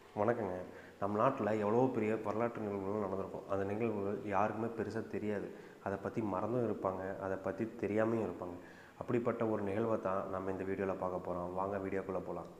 வணக்கங்க நம்ம நாட்டில் எவ்வளோ பெரிய வரலாற்று நிகழ்வுகள் நடந்திருக்கும் அந்த நிகழ்வுகள் யாருக்குமே பெருசாக தெரியாது அதை பற்றி மறந்தும் இருப்பாங்க அதை பற்றி தெரியாமையும் இருப்பாங்க அப்படிப்பட்ட ஒரு நிகழ்வை தான் நம்ம இந்த வீடியோவில் பார்க்க போகிறோம் வாங்க வீடியோக்குள்ளே போகலாம்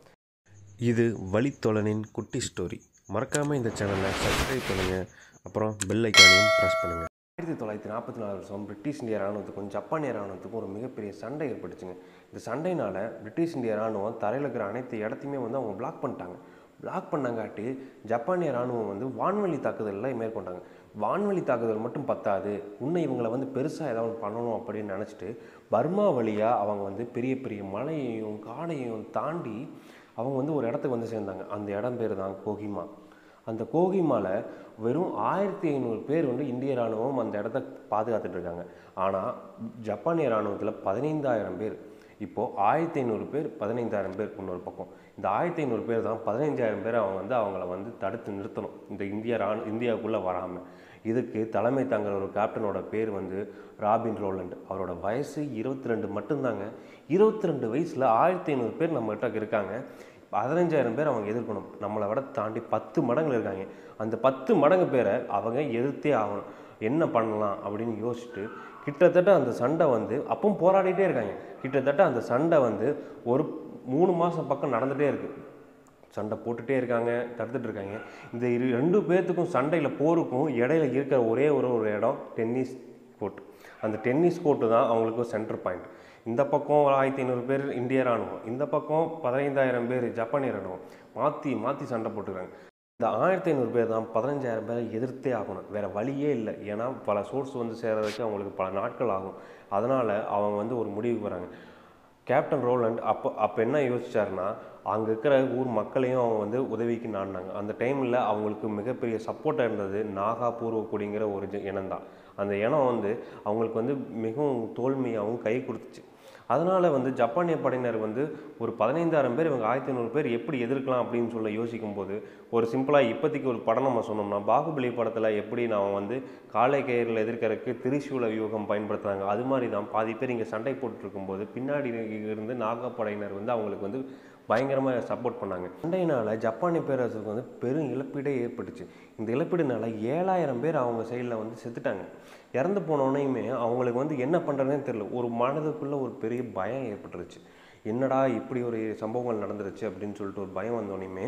இது வழித்தோழனின் குட்டி ஸ்டோரி மறக்காமல் இந்த சேனலை சப்ஸ்கிரைப் பண்ணுங்கள் அப்புறம் பெல் ஐக்கானையும் ப்ரெஸ் பண்ணுங்கள் ஆயிரத்தி தொள்ளாயிரத்தி நாற்பத்தி நாலு வருஷம் பிரிட்டிஷ் இந்திய ராணுவத்துக்கும் ஜப்பானிய ராணுவத்துக்கும் ஒரு மிகப்பெரிய சண்டை ஏற்பட்டுச்சுங்க இந்த சண்டையினால் பிரிட்டிஷ் இந்திய ராணுவம் தரையில் இருக்கிற அனைத்து இடத்தையுமே வந்து அவங்க பிளாக் பண்ணிட்டாங்க பிளாக் பண்ணங்காட்டி ஜப்பானிய ராணுவம் வந்து வான்வழி தாக்குதலில் மேற்கொண்டாங்க வான்வழி தாக்குதல் மட்டும் பத்தாது இன்னும் இவங்களை வந்து பெருசாக ஏதாவது பண்ணணும் அப்படின்னு நினச்சிட்டு பர்மா வழியாக அவங்க வந்து பெரிய பெரிய மலையையும் காடையும் தாண்டி அவங்க வந்து ஒரு இடத்துக்கு வந்து சேர்ந்தாங்க அந்த இடம் பேர் தான் கோகிமா அந்த கோகிமால வெறும் ஆயிரத்தி ஐநூறு பேர் வந்து இந்திய ராணுவம் அந்த இடத்த பாதுகாத்துட்டு இருக்காங்க ஆனால் ஜப்பானிய ராணுவத்தில் பதினைந்தாயிரம் பேர் இப்போது ஆயிரத்தி ஐநூறு பேர் பதினைந்தாயிரம் பேர் இன்னொரு பக்கம் இந்த ஆயிரத்தி ஐநூறு பேர் தான் பதினைஞ்சாயிரம் பேர் அவங்க வந்து அவங்கள வந்து தடுத்து நிறுத்தணும் இந்த இந்திய ராணு இந்தியாவுக்குள்ளே வராமல் இதுக்கு தலைமை தாங்குற ஒரு கேப்டனோட பேர் வந்து ராபின் ரோலண்ட் அவரோட வயசு இருபத்தி ரெண்டு மட்டும்தாங்க இருபத்தி ரெண்டு வயசில் ஆயிரத்தி ஐநூறு பேர் நம்மகிட்ட இருக்காங்க பதினஞ்சாயிரம் பேர் அவங்க எதிர்க்கணும் நம்மளை விட தாண்டி பத்து மடங்குல இருக்காங்க அந்த பத்து மடங்கு பேரை அவங்க எதிர்த்தே ஆகணும் என்ன பண்ணலாம் அப்படின்னு யோசிச்சுட்டு கிட்டத்தட்ட அந்த சண்டை வந்து அப்பவும் போராடிட்டே இருக்காங்க கிட்டத்தட்ட அந்த சண்டை வந்து ஒரு மூணு மாதம் பக்கம் நடந்துகிட்டே இருக்குது சண்டை போட்டுகிட்டே இருக்காங்க தடுத்துட்டு இருக்காங்க இந்த இரு ரெண்டு பேர்த்துக்கும் சண்டையில் போருக்கும் இடையில இருக்கிற ஒரே ஒரு ஒரு இடம் டென்னிஸ் கோர்ட் அந்த டென்னிஸ் கோர்ட்டு தான் அவங்களுக்கு சென்டர் பாயிண்ட் இந்த பக்கம் ஒரு ஆயிரத்தி ஐநூறு பேர் இந்திய ராணுவம் இந்த பக்கம் பதினைந்தாயிரம் பேர் ஜப்பானிய ராணுவம் மாற்றி மாற்றி சண்டை போட்டுக்கிறாங்க இந்த ஆயிரத்தி ஐநூறு பேர் தான் பதினஞ்சாயிரம் பேரை எதிர்த்தே ஆகணும் வேறு வழியே இல்லை ஏன்னா பல சோர்ஸ் வந்து சேர்றதுக்கு அவங்களுக்கு பல நாட்கள் ஆகும் அதனால் அவங்க வந்து ஒரு முடிவுக்கு வராங்க கேப்டன் ரோலண்ட் அப்போ அப்போ என்ன யோசிச்சாருன்னா அங்கே இருக்கிற ஊர் மக்களையும் அவங்க வந்து உதவிக்கு நாடினாங்க அந்த டைமில் அவங்களுக்கு மிகப்பெரிய சப்போர்ட்டாக இருந்தது நாகா பூர்வக்குடிங்கிற ஒரு ஜ- இனம் தான் அந்த இனம் வந்து அவங்களுக்கு வந்து மிகவும் தோல்மையாகவும் கை கொடுத்துச்சு அதனால் வந்து ஜப்பானிய படையினர் வந்து ஒரு பதினைந்தாயிரம் பேர் இவங்க ஆயிரத்தி ஐநூறு பேர் எப்படி எதிர்க்கலாம் அப்படின்னு சொல்ல யோசிக்கும் போது ஒரு சிம்பிளாக இப்போதைக்கு ஒரு படம் நம்ம சொன்னோம்னா பாகுபலி படத்தில் எப்படி நான் வந்து காலை கயிறில் எதிர்க்கறதுக்கு திரிசூல வியூகம் பயன்படுத்துகிறாங்க அது மாதிரி தான் பாதி பேர் இங்கே சண்டை போட்டுட்டு இருக்கும்போது பின்னாடி இருந்து நாகப்படையினர் வந்து அவங்களுக்கு வந்து பயங்கரமாக சப்போர்ட் பண்ணாங்க சண்டையினால் ஜப்பானிய பேரரசுக்கு வந்து பெரும் இழப்பீடே ஏற்பட்டுச்சு இந்த இழப்பீடுனால ஏழாயிரம் பேர் அவங்க சைடில் வந்து செத்துட்டாங்க இறந்து போனோடனையுமே அவங்களுக்கு வந்து என்ன பண்ணுறதுனே தெரியல ஒரு மனதுக்குள்ளே ஒரு பெரிய பயம் ஏற்பட்டுருச்சு என்னடா இப்படி ஒரு சம்பவங்கள் நடந்துருச்சு அப்படின்னு சொல்லிட்டு ஒரு பயம் வந்தோடனையுமே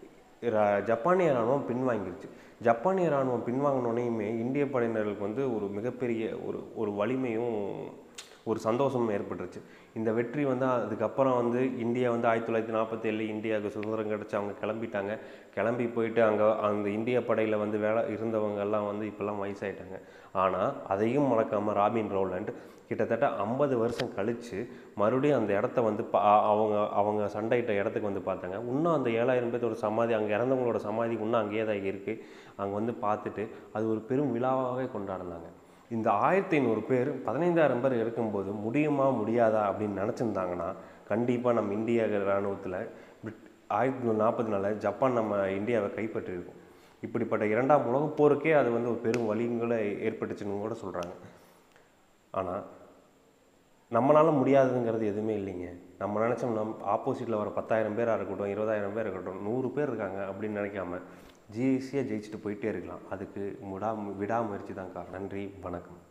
ர- ஜப்பானிய ராணுவம் பின்வாங்கிருச்சு ஜப்பானிய ராணுவம் பின்வாங்கினோடனையுமே இந்திய படையினர்களுக்கு வந்து ஒரு மிகப்பெரிய ஒரு ஒரு வலிமையும் ஒரு சந்தோஷமும் ஏற்பட்டுருச்சு இந்த வெற்றி வந்து அதுக்கப்புறம் வந்து இந்தியா வந்து ஆயிரத்தி தொள்ளாயிரத்தி நாற்பத்தி ஏழு இந்தியாவுக்கு சுதந்திரம் கிடச்சி அவங்க கிளம்பிட்டாங்க கிளம்பி போயிட்டு அங்கே அந்த இந்திய படையில் வந்து வேலை இருந்தவங்க எல்லாம் வந்து இப்போல்லாம் வயசாயிட்டாங்க ஆனால் அதையும் மறக்காமல் ராபின் ரோலண்ட் கிட்டத்தட்ட ஐம்பது வருஷம் கழித்து மறுபடியும் அந்த இடத்த வந்து பா அவங்க அவங்க சண்டையிட்ட இடத்துக்கு வந்து பார்த்தாங்க இன்னும் அந்த ஏழாயிரம் பேர்த்தோட சமாதி அங்கே இறந்தவங்களோட சமாதி இன்னும் அங்கேயே தான் இருக்குது அங்கே வந்து பார்த்துட்டு அது ஒரு பெரும் விழாவாகவே கொண்டாடினாங்க இந்த ஆயிரத்தி ஐநூறு பேர் பதினைந்தாயிரம் பேர் இருக்கும்போது முடியுமா முடியாதா அப்படின்னு நினச்சிருந்தாங்கன்னா கண்டிப்பாக நம்ம இந்திய இராணுவத்தில் பிரிட் ஆயிரத்தி நாற்பத்தி நாலில் ஜப்பான் நம்ம இந்தியாவை கைப்பற்றியிருக்கோம் இப்படிப்பட்ட இரண்டாம் உலகப் போருக்கே அது வந்து ஒரு பெரும் வலிங்களை ஏற்பட்டுச்சுன்னு கூட சொல்கிறாங்க ஆனால் நம்மளால் முடியாதுங்கிறது எதுவுமே இல்லைங்க நம்ம நினச்சோம் நம் ஆப்போசிட்டில் வர பத்தாயிரம் பேராக இருக்கட்டும் இருபதாயிரம் பேர் இருக்கட்டும் நூறு பேர் இருக்காங்க அப்படின்னு நினைக்காம ஈஸியாக ஜெயிச்சுட்டு போயிட்டே இருக்கலாம் அதுக்கு முடா விடாமுயற்சி தான் காரணம் நன்றி வணக்கம்